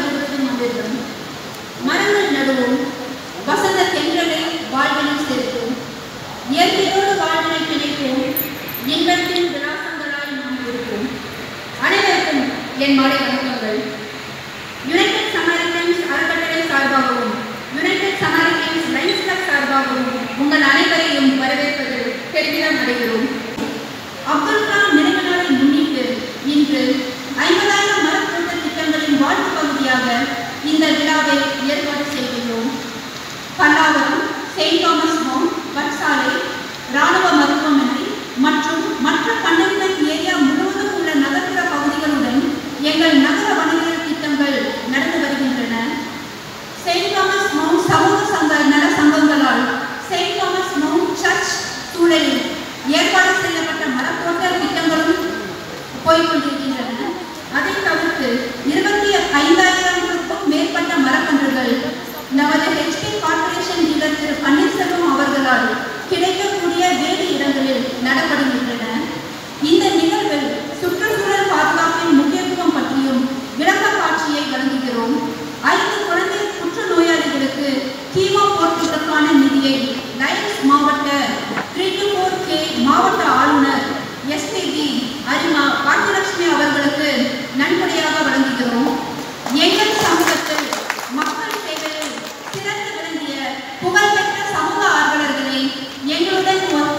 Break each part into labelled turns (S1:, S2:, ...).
S1: மறுபுறத்தில் வந்திருக்கும் மரங்கள் நடுவோம் வசந்த தென்றலை வாழ்வினில் சேர்ப்போம் இயற்கையோடு வாழ்வினை பிணைப்போம் இன்பத்தின் விலாசங்களாய் நாம் இருப்போம் அனைவருக்கும் என் மாலை வணக்கங்கள் யுனைடெட் சமாரிட்டன்ஸ் அறக்கட்டளை சார்பாகவும் யுனைடெட் சமாரிட்டன்ஸ் லைன்ஸ் கிளப் சார்பாகவும் உங்கள் அனைவரையும் வரவேற்பதில் பெருமிதம் அடைகிறோம் அப்துல் கலாம் நினைவு நாளை முன்னிட்டு இன்று ஐம்பதாயிரம் மரத்தோட்ட திட்டங்களின் வாழ்வு பகுதியாக இந்த விழாவை ஏற்பாடு செய்துள்ளோம் பல்லாவரம் செயின்ட் தாமஸ் மவுண்ட் வட்சாலை இராணுவ மருத்துவமனை மற்றும் மற்ற கண்டெய்ன்மெண்ட் ஏரியா முழுவதும் உள்ள நகர்ப்புற பகுதிகளுடன் எங்கள் நகர வனவியல் திட்டங்கள் நடந்து வருகின்றன செயின்ட் தாமஸ் மவுண்ட் சமூக சங்க நல சங்கங்களால் செயின்ட் தாமஸ் மவுண்ட் சர்ச் சூழலில் ஏற்பாடு செய்யப்பட்ட மரத்தோட்ட திட்டங்களும் போய்கொண்டிருக்கின்றன அதை தவிர்த்து இருபத்தி ஐந்தாயிரத்திற்கும் மேற்பட்ட மரக்கன்றுகள் நமது HP corporation dealer Thiru Panneerselvam அவர்களால் கிடைக்கக்கூடிய வேறு இடங்களில் நடப்படுகின்றன இந்த நிகழ்வில் சுற்றுச்சூழல் பாதுகாப்பின் முக்கியத்துவம் பற்றியும் விளக்க காட்சியை வழங்குகிறோம் ஐந்து குழந்தை புற்றுநோயாளிகளுக்கு கீமோ போர்ட்டுக்கான நிதியை லைன்ஸ் மாவட்ட த்ரீ டு ஃபோர் கே மாவட்ட ஆளுநர் எஸ்பிபி அரிமா பாக்கியலட்சுமி அவர்களுக்கு நன்கொடையாக வழங்குகிறோம் எங்கள் சமூகத்தில் மக்கள் சேவையில் சிறந்து விளங்கிய புகழ்பெற்ற சமூக ஆர்வலர்களை எங்களுடன்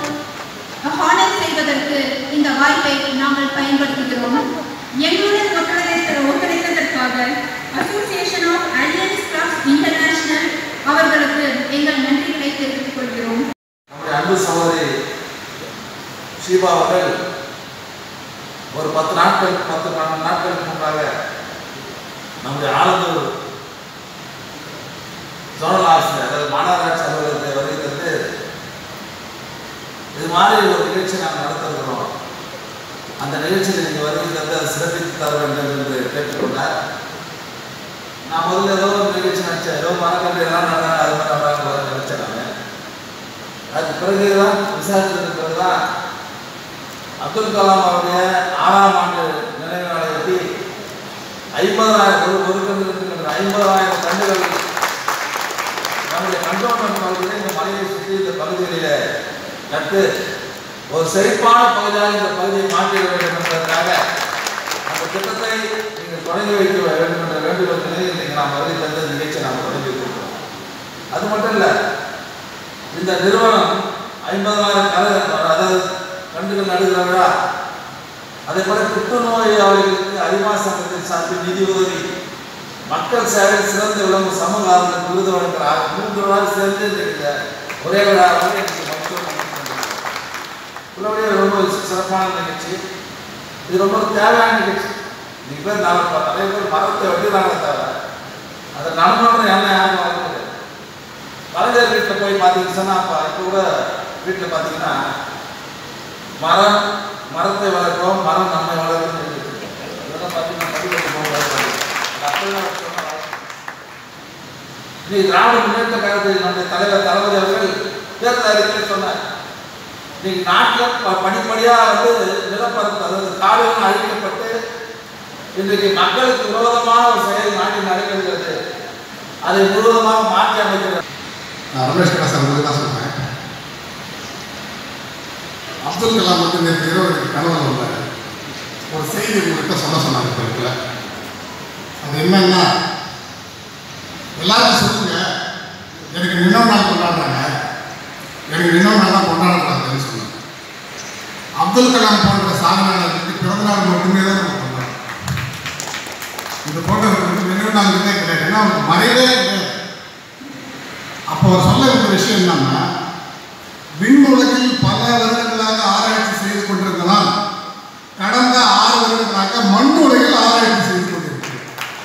S1: ஹானர் செய்வதற்கு இந்த வாய்ப்பை நாங்கள் பயன்படுத்துகிறோம் எங்களுடன் ஒத்துழைத்த ஒத்துழைத்ததற்காக association of alliance clubs international அவர்களுக்கு எங்கள் நன்றிகளை தெரிவித்துக் கொள்கிறோம்
S2: நம்முடைய அன்பு சகோதரி ஷீபா அவர்கள் ஒரு பத்து நாட்கள் பத்து பன்னெண்டு நாட்களுக்கு முன்பாக நம்முடைய ஆலந்தூர் ஜோனல் ஆஃபீஸ் அதாவது மாநகராட்சி அலுவலகத்தை வருகை தந்து இது மாதிரி ஒரு நிகழ்ச்சி நாங்கள் நடத்திருக்கிறோம் அந்த நிகழ்ச்சியில் நீங்கள் வருகை தந்து அதை சிறப்பித்து தர வேண்டும் என்று கேட்டுக்கொண்டார் நான் முதல்ல ஏதோ ஒரு நிகழ்ச்சி நினச்சேன் ஏதோ மரக்கன்று எல்லாம் நடந்தா அது மாதிரி நடந்தாங்க நினச்சேன் நான் அதுக்கு பிறகுதான் விசாரித்ததுக்கு பிறகுதான் அப்துல் கலாம் அவருடைய ஆறாம் ஆண்டு நினைவு நாளை ஒட்டி ஐம்பதாயிரம் ஒரு ஒரு கன்று இருக்கின்ற ஐம்பதாயிரம் கன்றுகள் நம்முடைய கண்டோன்மெண்ட் பகுதியில் இந்த மலையை சுற்றி இந்த பகுதிகளில் நட்டு ஒரு செழிப்பான பகுதியாக இந்த பகுதியை மாற்றிட வேண்டும் என்பதற்காக அந்த திட்டத்தை நீங்கள் தொடங்கி வைக்க வேண்டும் என்ற வேண்டுகோள் நிலையில் இன்னைக்கு நாம் வருகை தந்த இந்த நிகழ்ச்சியை நாம் தொடங்கி வைத்திருக்கிறோம் அது மட்டும் இல்லை இந்த நிறுவனம் ஐம்பதாயிரம் கல அதாவது கண்டுகள் நடுகிற விழா அதே போல புற்றுநோயாளிகளுக்கு அறிமா சங்கத்தின் சார்பில் நிதி உதவி மக்கள் சேவையில் சிறந்து விளங்கும் சமூக ஆர்வலர் விருது வழங்குகிறார் மூன்று நாள் சேர்ந்து இந்த ஒரே விழாவாக எனக்கு மருத்துவம் உள்ளபடியே ரொம்ப சிறப்பான நிகழ்ச்சி இது ரொம்ப தேவையான நிகழ்ச்சி நீங்க பேர் நான் நிறைய பேர் மரத்தை வெட்டுறாங்களே தவிர அதை நடந்தோன்னு என்ன யாரும் வளர்க்குது கலைஞர் வீட்டில் போய் பார்த்தீங்கன்னு சொன்னால் அப்போ இப்போ கூட வீட்டில் பார்த்தீங்கன்னா மரம் மரத்தை வளர்க்கிறோம் மரம் நம்மை வளர்க்கும் இதெல்லாம் பார்த்தீங்கன்னா படிக்கட்டு போகும்போது நீ திராவிட முன்னேற்ற கழகத்தில் நம்முடைய தலைவர் தளபதி அவர்கள் தேர்தல் அறிக்கையில் சொன்னார் இன்னைக்கு நாட்டில் ப- படிப்படியாக வந்து நிலப்பரப்பு அதாவது காடுகள் அழிக்கப்பட்டு இன்றைக்கு மக்களுக்கு விரோதமான ஒரு செயல் நாட்டில் நடைபெறுகிறது அதை முழுவதுமாக மாற்றி அமைக்கிறது
S3: நான் ரமேஷ் கலாசார் வந்து தான் சொல்கிறேன் அப்துல் கலாம் வந்து நேற்று இரவு எனக்கு கனவுல வந்தார் ஒரு செய்தி உங்கள்கிட்ட சொல்ல சொன்னாங்க இப்போ இருக்குல்ல அது என்னன்னா எல்லாரும் சொல்லுங்க எனக்கு நினைவு நாள் கொண்டாடுறாங்க எனக்கு நினைவு நாள் தான் கொண்டாடக்கூடாதுன்னு சொன்னாங்க அப்துல் கலாம் போன்ற சாதனையாளர்களுக்கு பிறந்த நாள் மட்டுமே தான் நம்ம கொண்டாடுறோம் இந்த போட்டோவுக்கு நினைவு நாள் இருந்தே கிடையாது ஏன்னா அவருக்கு மறைவே கிடையாது அப்போ அவர் சொல்ல இருந்த விஷயம் என்னன்னா விண்ணுலகில் பல வருடங்களாக ஆராய்ச்சி செய்து கொண்டிருந்தனால் கடந்த ஆறு வருடங்களாக மண் உலகில் ஆராய்ச்சி செய்து கொண்டிருக்கிறேன்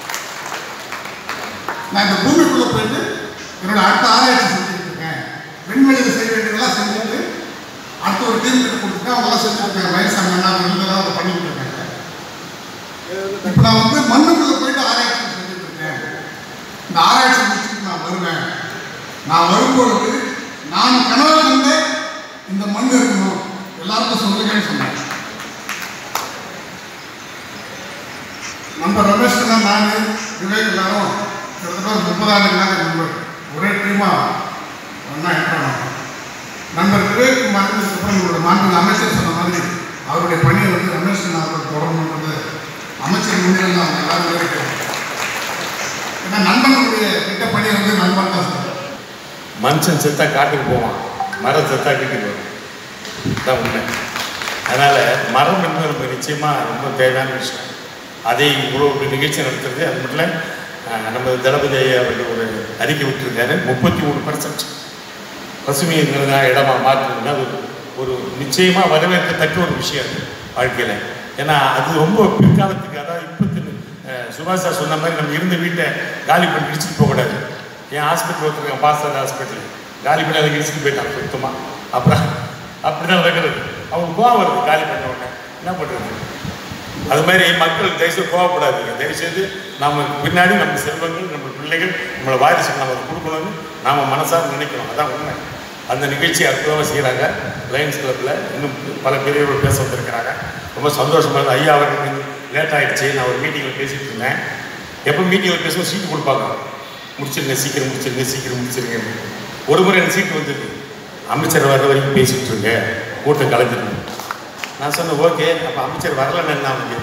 S3: நான் இந்த பூமிக்குள்ள போயிட்டு என்னோட அடுத்த ஆராய்ச்சி செஞ்சுட்டு இருக்கேன் விண்வெளியில் செய்ய வேண்டியதெல்லாம் செஞ்சுட்டு அடுத்த ஒரு டீம் கிட்ட கொடுத்துட்டு அவங்களாம் செஞ்சுருக்காங்க வயசாங்க நான் இருந்ததாக அதை பண்ணிட்டு இருக்காங்க இப்போ நான் வந்து மண்ணுக்குள்ள போயிட்டு ஆராய்ச்சி செஞ்சுட்டு இருக்கேன் இந்த ஆராய்ச்சி முடிச்சுட்டு நான் வருவேன் நான் வரும்பொழுது நான் கனவு கண்டு இந்த மண் இருக்கணும் எல்லாருக்கும் சொல்லுங்கன்னு சொன்னேன் நண்பர் ரமேஷ் நான் விவேக் எல்லாரும் கிட்டத்தட்ட ஒரு முப்பது ஆண்டுகளாக நண்பர் ஒரே டீமாக ஒன்றா என்ட்ரானோம் நண்பர் விவேக் மறைந்ததுக்கப்புறம் உங்களோட மாண்பு அமைச்சர் சொன்ன மாதிரி அவருடைய பணியை வந்து ரமேஷ் அண்ணா அவர்கள் தொடரணுன்றது அமைச்சர் முன்னிலையில் அவங்க எல்லாரும் இருக்கிறோம் ஏன்னா நண்பனுடைய திட்ட பணி வந்து நண்பன் தான் சார்
S4: மனுஷன் செத்தா காட்டுக்கு போவான் மரம் செத்தா வீட்டுக்கு வரும் தான் உண்மை அதனால் மரம் என்பது நமக்கு நிச்சயமாக ரொம்ப தேவையான விஷயம் அதை இவ்வளோ ஒரு நிகழ்ச்சி நடத்துறது அது மட்டும் இல்லை அஹ், நம்ம தளபதி ஐயா அவர்கள் ஒரு அறிக்கை விட்டுருக்காரு முப்பத்தி மூணு பர்சன்ட் பசுமைங்கிறதா இடமா மாற்றணும்னா அது ஒரு- ஒரு நிச்சயமாக வரவேற்கத்தக்க ஒரு விஷயம் அது வாழ்க்கையில் ஏன்னா அது ரொம்ப பிற்காலத்துக்கு அதாவது இப்போத்து சுபாஷ் சார் சொன்ன மாதிரி நம்ம இருந்த வீட்டை காலி பண்ணி இடிச்சிட்டு போகக்கூடாது என் ஹாஸ்பிட்டல் ஒருத்தருக்கேன் பாஸ்டர் ஹாஸ்பிட்டல் காலி பண்ணி அதை இடிச்சிட்டு போயிட்டான் சுத்தமாக அப்புறம் அப்படி தான் நடக்கிறது அவங்க கோவம் வருது காலி பண்ண உடனே என்ன பண்ணுறது அது மாதிரி மக்கள் தயவுசெய்து கோவப்படாதீங்க தயவுசெய்து நம்ம பின்னாடி நம்ம செல்வங்கள் நம்ம பிள்ளைகள் நம்மளை வாரிசுக்கு நம்ம அதை கொடுக்கணும்னு நாம் மனசார நினைக்கிறோம் அதான் உண்மை அந்த நிகழ்ச்சி அற்புதமாக செய்கிறாங்க லயன்ஸ் கிளப்பில் இன்னும் பல பெரியவர்கள் பேச வந்திருக்கிறாங்க ரொம்ப சந்தோஷமாக இருக்கு ஐயா அவர்கள் கொஞ்சம் லேட் ஆகிடுச்சு நான் ஒரு மீட்டிங்கில் பேசிகிட்டு இருந்தேன் எப்போ மீட்டிங்கில் பேசுவோம் சீட்டு கொடுப்பாங்க முடிச்சிருங்க சீக்கிரம் முடிச்சிருங்க சீக்கிரம் முடிச்சிருங்க ஒரு முறை எனக்கு சீட்டு வந்தது அமைச்சர் வர்ற வரைக்கும் பேசிகிட்டு இருங்க கூட்டம் கலைஞ்சிருங்க நான் சொன்னேன் ஓகே அப்போ அமைச்சர் வரலன்னு என்ன அவங்க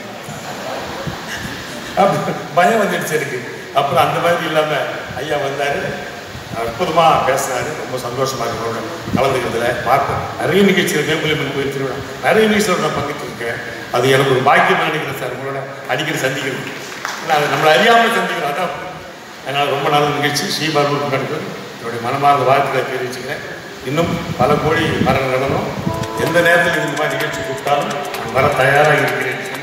S4: அப்ப பயம் வந்துடுச்சு எனக்கு அப்புறம் அந்த மாதிரி இல்லாமல் ஐயா வந்தார் அற்புதமாக பேசினாரு ரொம்ப சந்தோஷமாக இருக்கோட கலந்துக்கிறதுல பார்ப்பேன் நிறைய நிகழ்ச்சிகள் வேம்புலிமன் கோயில் திருவிழா நிறைய நிகழ்ச்சிகள் நான் பங்கேற்றிருக்கேன் அது எனக்கு ஒரு பாக்கியம் நினைக்கிறேன் சார் உங்களோட அடிக்கடி சந்திக்கிறது இல்லை அது நம்மளை அறியாமல் சந்திக்கிறோம் அதான் அதனால் ரொம்ப நல்ல நிகழ்ச்சி ஸ்ரீபார்வூர் நடக்குது என்னுடைய மனமார்ந்த வாழ்த்துக்களை தெரிவிச்சுக்கிறேன் இன்னும் பல கோடி மரம் நடனம் எந்த நேரத்தில் இந்த மாதிரி நிகழ்ச்சி கூப்பிட்டாலும் நான் வர தயாராக இருக்கிறேன்